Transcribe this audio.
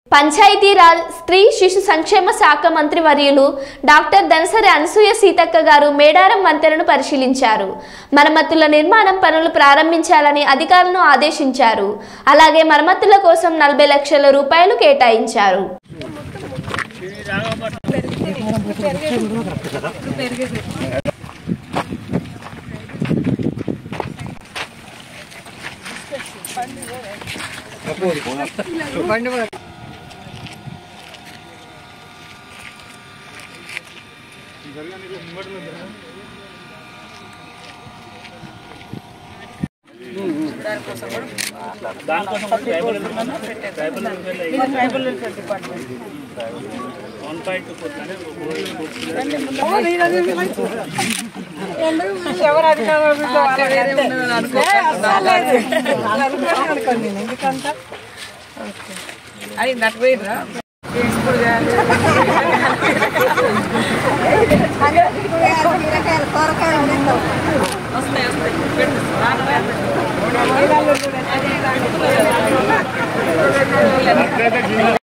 పంచాయతీరాజ్ స్త్రీ శిశు సంక్షేమ శాఖ మంత్రి వర్యులు డాక్టర్ దనసరి అనసూయ సీతక్క గారు మేడారం వంతెనను పరిశీలించారు మరమ్మతుల నిర్మాణం పనులు ప్రారంభించాలని అధికారులను ఆదేశించారు అలాగే మరమ్మతుల కోసం నలభై లక్షల రూపాయలు కేటాయించారు ఎవరు అధికారులు ఎందుకంటే అది నటువేరా వస్తాయి వస్తాయి